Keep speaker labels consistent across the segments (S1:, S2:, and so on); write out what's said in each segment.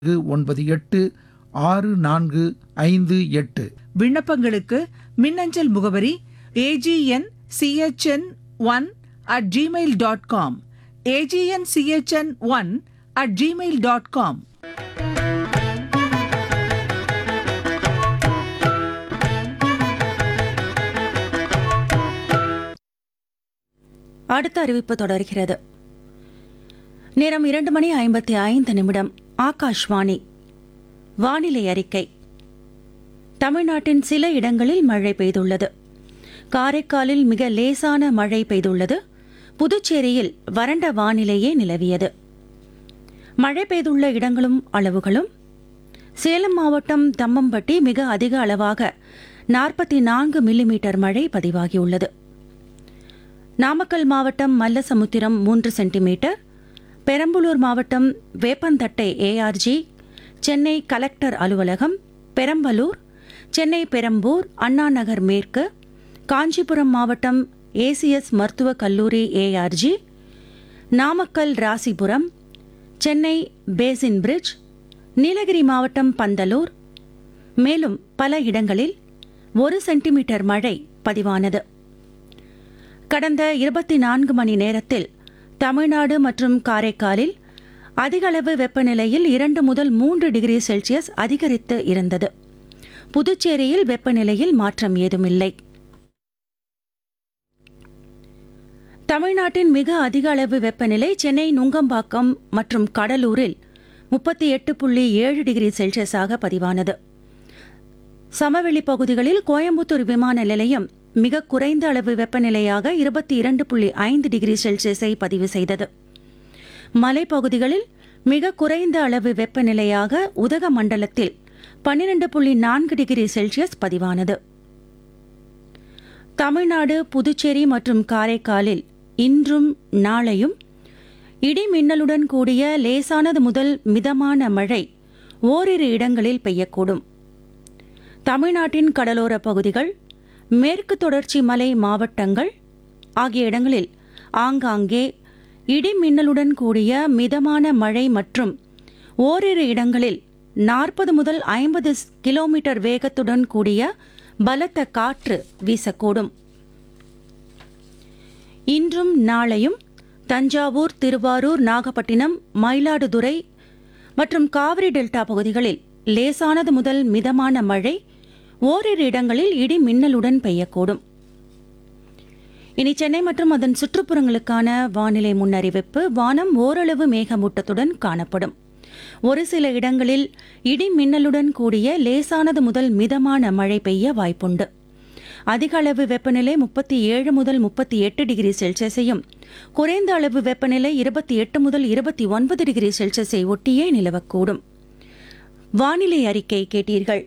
S1: ஒன்பது எட்டு ஆறு நான்கு ஐந்து எட்டு
S2: விண்ணப்பங்களுக்கு மின்னஞ்சல் முகவரி AGN CHN one at Gmail dot com AGN CHN one at Gmail dot com
S3: அடுத்த அறிவிப்பு தொடர்கிறது நேரம் இரண்டு மணி ஐம்பத்தி ஐந்து நிமிடம் ஆகாஷ்வாணி வானிலை அறிக்கை தமிழ்நாட்டின் சில இடங்களில் மழை பெய்துள்ளது காரைக்காலில் மிக லேசான மழை பெய்துள்ளது புதுச்சேரியில் வறண்ட வானிலையே நிலவியது மழை பெய்துள்ள இடங்களும் அளவுகளும் சேலம் மாவட்டம் தம்மம்பட்டி மிக அதிக அளவாக நாற்பத்தி நான்கு மில்லிமீட்டர் மழை பதிவாகியுள்ளது நாமக்கல் மாவட்டம் மல்லசமுத்திரம் மூன்று சென்டிமீட்டர் பெரம்பலூர் மாவட்டம் வேப்பந்தட்டை ஏஆர்ஜி சென்னை கலெக்டர் அலுவலகம் பெரம்பலூர் சென்னை பெரம்பூர் அண்ணா நகர் மேற்கு காஞ்சிபுரம் மாவட்டம் ஏசிஎஸ் மருத்துவக் கல்லூரி ஏஆர்ஜி நாமக்கல் ராசிபுரம் சென்னை பேசின் பிரிட்ஜ் நீலகிரி மாவட்டம் பந்தலூர் மேலும் பல இடங்களில் ஒரு சென்டிமீட்டர் மழை பதிவானது கடந்த இருபத்தி நான்கு மணி நேரத்தில் தமிழ்நாடு மற்றும் காரைக்காலில் அதிகளவு வெப்பநிலையில் இரண்டு முதல் மூன்று டிகிரி செல்சியஸ் அதிகரித்து இருந்தது புதுச்சேரியில் வெப்பநிலையில் மாற்றம் ஏதுமில்லை தமிழ்நாட்டின் மிக அதிக அளவு வெப்பநிலை சென்னை நுங்கம்பாக்கம் மற்றும் கடலூரில் முப்பத்தி எட்டு புள்ளி ஏழு டிகிரி செல்சியஸாக பதிவானது சமவெளி பகுதிகளில் கோயம்புத்தூர் விமான நிலையம் மிக குறைந்த அளவு வெப்பநிலையாக இருபத்தி இரண்டு புள்ளி ஐந்து டிகிரி செல்சியஸை பதிவு செய்தது மலைப்பகுதிகளில் மிக குறைந்த அளவு வெப்பநிலையாக உதகமண்டலத்தில் பன்னிரண்டு புள்ளி நான்கு டிகிரி செல்சியஸ் பதிவானது தமிழ்நாடு புதுச்சேரி மற்றும் காரைக்காலில் இன்றும் நாளையும் இடி மின்னலுடன் கூடிய லேசானது முதல் மிதமான மழை ஓரிரு இடங்களில் பெய்யக்கூடும் தமிழ்நாட்டின் கடலோர பகுதிகள் மேற்கு தொடர்ச்சி மலை மாவட்டங்கள் ஆகிய இடங்களில் ஆங்காங்கே இடி மின்னலுடன் கூடிய மிதமான மழை மற்றும் ஓரிரு இடங்களில் நாற்பது முதல் ஐம்பது கிலோமீட்டர் வேகத்துடன் கூடிய பலத்த காற்று வீசக்கூடும் இன்றும் நாளையும் தஞ்சாவூர் திருவாரூர் நாகப்பட்டினம் மயிலாடுதுறை மற்றும் காவிரி டெல்டா பகுதிகளில் லேசானது முதல் மிதமான மழை ஓரிரு இடங்களில் இடி மின்னலுடன் பெய்யக்கூடும் இனி சென்னை மற்றும் அதன் சுற்றுப்புறங்களுக்கான வானிலை முன்னறிவிப்பு வானம் ஓரளவு மேகமூட்டத்துடன் காணப்படும் ஒரு சில இடங்களில் இடி மின்னலுடன் கூடிய லேசானது முதல் மிதமான மழை பெய்ய வாய்ப்புண்டு அதிக அளவு வெப்பநிலை முப்பத்தி ஏழு முதல் முப்பத்தி எட்டு டிகிரி செல்சியஸையும் குறைந்த அளவு வெப்பநிலை இருபத்தி எட்டு முதல் இருபத்தி ஒன்பது டிகிரி செல்சியஸை ஒட்டியே நிலவக்கூடும் வானிலை அறிக்கை கேட்டீர்கள்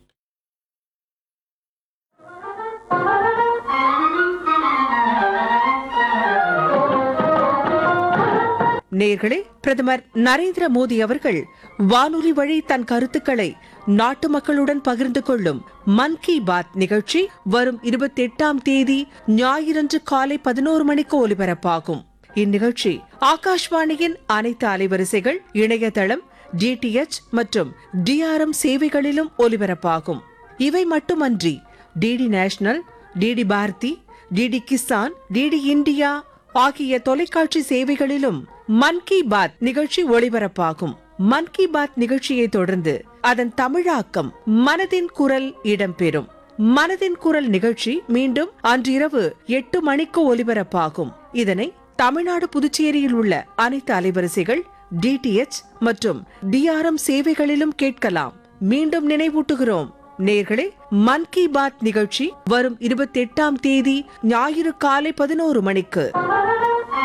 S4: நேர்களே பிரதமர் நரேந்திர மோடி அவர்கள் வானொலி வழி தன் கருத்துக்களை நாட்டு மக்களுடன் பகிர்ந்து கொள்ளும் மன் கி பாத் நிகழ்ச்சி வரும் இருபத்தி எட்டாம் தேதி ஞாயிறன்று காலை பதினோரு மணிக்கு ஒலிபரப்பாகும் இந்நிகழ்ச்சி ஆகாஷ்வாணியின் அனைத்து அலைவரிசைகள் இணையதளம் டிடிஎச் மற்றும் டிஆர்எம் சேவைகளிலும் ஒலிபரப்பாகும் இவை மட்டுமன்றி DD national DD Bharati DD Kisan DD India ஆகிய தொலைக்காட்சி சேவைகளிலும் மன் கி பாத் நிகழ்ச்சி ஒளிபரப்பாகும் மன் கி பாத் நிகழ்ச்சியை தொடர்ந்து அதன் தமிழாக்கம் மனதின் குரல் இடம்பெறும் மனதின் குரல் நிகழ்ச்சி மீண்டும் அன்றிரவு எட்டு மணிக்கு ஒலிபரப்பாகும் இதனை தமிழ்நாடு புதுச்சேரியில் உள்ள அனைத்து அலைவரிசைகள் டிடிஎச் மற்றும் டிஆர்எம் சேவைகளிலும் கேட்கலாம் மீண்டும் நினைவூட்டுகிறோம் நேர்களே மன் கி பாத் நிகழ்ச்சி வரும் இருபத்தி எட்டாம் தேதி ஞாயிறு காலை பதினோரு மணிக்கு